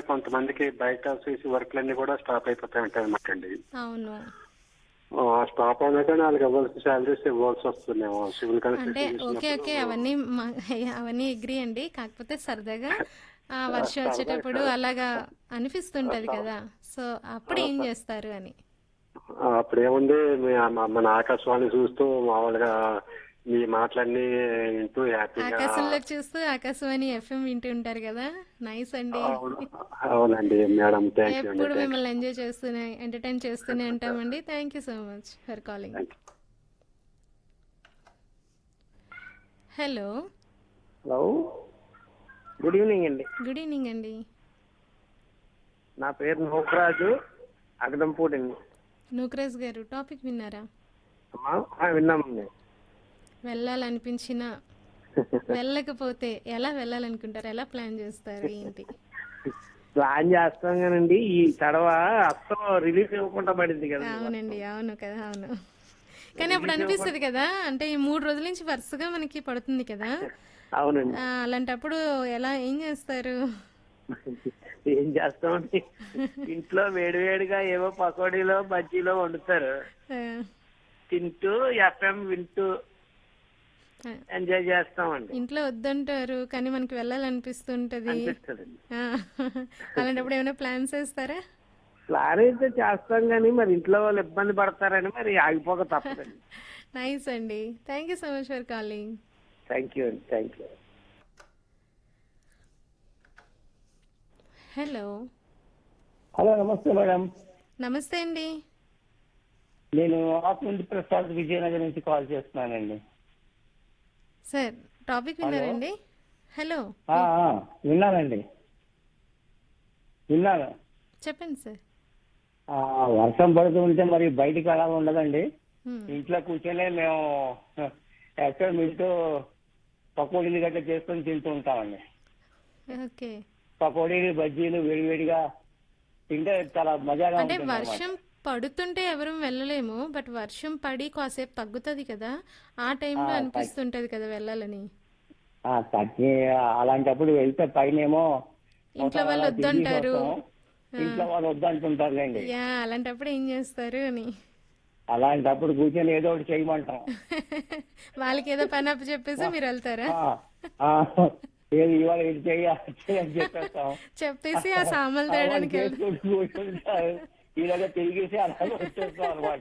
కొంతమందికి బయట చేసి వర్క్లన్నీ కూడా స్టాప్ అయిపోతాయి ఉంటాయి అన్నమాట అండి అవును ఆ, స్టాప్ అయినాక వాళ్ళకి ఇవ్వాల్సిన శాలరీస్ ఇవ్వాల్సి వస్తుందేమో సివిల్ అంటే కన్స్ట్రక్షన్ ఓకే ఓకే అవన్నీ మా- అవన్నీ ఎగ్రీ అండి కాకపోతే సరదాగా ఆ వర్షం వచ్చేటప్పుడు అలాగా అనిపిస్తుంటది కదా సో అప్పుడు ఏం చేస్తారు అని అప్పుడు ఏముంది మీ- మ- మన ఆకాశవాణి చూస్తూ మామూలుగా మీ మాటలన్నీ వింటూ హ్యాపీగా ఆకాశంలోకి చూస్తూ ఆకాశవాణి ఎఫ్ఎం వింటూ ఉంటారు కదా నైస్ అండి అవును అవునండి మేడం థ్యాంక్ యూ ఎప్పుడు అండి మిమ్మల్ని ఎంజాయ్ చేస్తూనే ఎంటర్టైన్ చేస్తూనే ఉంటామండి thank you so much for calling thank you hello hello good evening అండి గుడ్ ఈవినింగ్ అండి నా పేరు నోకరాజు అగదంపూడి అండి నూక్రాజ్ గారు టాపిక్ విన్నారా అమ్మా ఆ, విన్నామండి వెళ్ళాలనిపించిన వెళ్ళకపోతే ఎలా వెళ్ళాలనుకుంటారు ఎలా ప్లాన్ చేస్తారు ఏంటి ప్లాన్ చేస్తాం కానండి ఈ తడవ అస్తం రిలీఫ్ ఇవ్వకుండా పడింది కదా అవునండి అవును కదా అవును కానీ అప్పుడు అనిపిస్తుంది కదా అంటే ఈ మూడు రోజుల నుంచి వరుసగా మనకి పడుతుంది కదా అవునండి ఆ, అలాంటప్పుడు ఎలా ఏం చేస్తారు ఏం చేస్తామండి ఇంట్లో వేడివేడిగా ఏవో పకోడీలో బజ్జీలో వండుతారు ఆ, తింటూ ఎఫ్ఎం వింటూ ఆ, ఎంజాయ్ చేస్తామండి ఇంట్లో వద్దంటారు కానీ మనకి వెళ్ళాలనిపిస్తుంటది అనిపిస్తుంది ఆ, అలాంటప్పుడు ఏమైనా ప్లాన్స్ వేస్తారా ప్లాన్ అయితే చేస్తాం కానీ మరి ఇంట్లో వాళ్ళు ఇబ్బంది పడతారని మరి ఆగిపోక తప్పదండి నైస్ అండి thank you so much for calling thank you అండి థ్యాంక్ యూ హలో హలో నమస్తే మేడం నమస్తే అండి నేను ఆత్మంది ప్రసాద్ విజయనగరం నుంచి కాల్ చేస్తున్నానండి సార్ టాపిక్ విన్నారండి హలో ఆ, ఆ, విన్నానండి విన్నాను చెప్పండి సార్ ఆ, వర్షం పడుతూ ఉంటే మరి బయటికి అలా ఉండదండి హ్మ్. ఇంట్లో కూర్చొనే మేము ఎక్కడ వింటూ పకోడీలు గట్రా చేసుకొని తింటూ ఉంటామండి ఓకే పకోడీలు బజ్జీలు వేడివేడిగా తింటే చాలా మజాగా అంటే ఉంటుంది వర్షం పడుతుంటే ఎవరు వెళ్ళలేము బట్ వర్షం పడి కాసేపు తగ్గుతుంది కదా ఆ టైంలో అనిపిస్తుంటది కదా వెళ్ళాలని ఆ, తగ్గి అలాంటప్పుడు వెళ్తే పైనేమో ఇంట్లో వాళ్ళు అలా తిరిగి వద్దంటారు వస్తాం. ఇంట్లో వాళ్ళు వద్దంటుంటారులేండి యా అలాంటప్పుడు ఏం చేస్తారు అని అలాంటప్పుడు కూర్చొని ఏదో ఒకటి చేయమంటాం వాళ్ళకి ఏదో పని అప్పు చెప్పేసి మీరు వెళ్తారా ఆ, ఆ, ఏది ఇవాళ ఇది చెయ్యి అది చెయ్యి అని చెప్పేస్తాం చెప్పేసి ఆ సామాన్లు తేయడానికి వెళ్తారు చేసుకుంటూ కూర్చుంటారు ఇలాగ తిరిగేసి అలాగే వచ్చేస్తాం అనమాట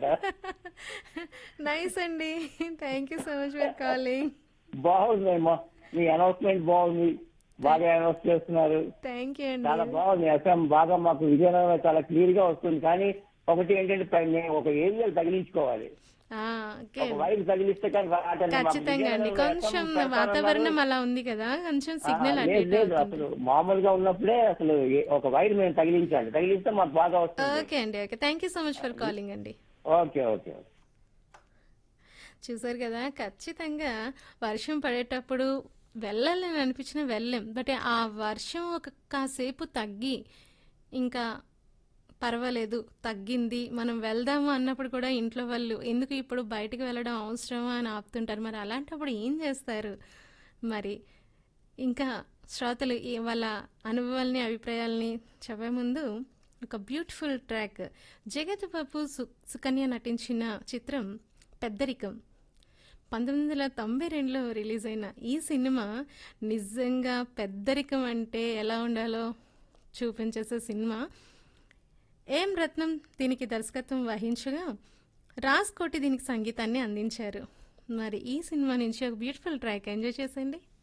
నైస్ అండి thank you so much for calling బాగుందమ్మా మీ అనౌన్స్మెంట్ బాగుంది బాగా అనౌన్స్ చేస్తున్నారు థ్యాంక్ యూ చాలా అండి బాగుంది ఎఫ్ఎం బాగా మాకు విజయనగరం చాలా క్లియర్ గా వస్తుంది కానీ ఒకటి ఏంటంటే పై- మేము ఒక ఏరియాలు తగిలించుకోవాలి ఆ, ఓకే ఒక వైర్ తగిలిస్తే కానీ రావట్లేదు. మాకు ఖచ్చితంగా అండి విజయనగరంలో కొంచెం FM పెడతానన్నారు. వాతావరణం అలా ఉంది కదా కొంచెం ఆ, సిగ్నల్ అటు లేదు ఇటు లేదు అవుతుంది అసలు మామూలుగా ఉన్నప్పుడే అసలు ఏ- ఒక వైర్ మేము తగిలించాలి తగిలిస్తే మాకు బాగా వస్తుంది ఓకే అండి okay thank you so much for calling అండి ఓకే ఓకే ఓకే చూసారు కదా ఖచ్చితంగా వర్షం పడేటప్పుడు వెళ్ళాలని అనిపించిన వెళ్ళాం బట్ ఆ వర్షం ఒక కాసేపు తగ్గి ఇంకా పర్వాలేదు తగ్గింది మనం వెళ్దాము అన్నప్పుడు కూడా ఇంట్లో వాళ్ళు ఎందుకు ఇప్పుడు బయటికి వెళ్ళడం అవసరమా అని ఆపుతుంటారు మరి అలాంటప్పుడు ఏం చేస్తారు మరి ఇంకా శ్రోతలు ఈ- వాళ్ళ అనుభవాల్ని అభిప్రాయాల్ని చెప్పే ముందు ఒక బ్యూటిఫుల్ ట్రాక్ జగత్ బాబు సు సుకన్య నటించిన చిత్రం పెద్దరికం పంతొమ్మిది వందల తొంభై రెండులో రిలీజ్ అయిన ఈ సినిమా నిజంగా పెద్దరికం అంటే ఎలా ఉండాలో చూపించేసే సినిమా ఏం రత్నం దీనికి దర్శకత్వం వహించగా రాజ్ కోటి దీనికి సంగీతాన్ని అందించారు మరి ఈ సినిమా నుంచి ఒక బ్యూటిఫుల్ ట్రాక్ ఎంజాయ్ చేసేయండి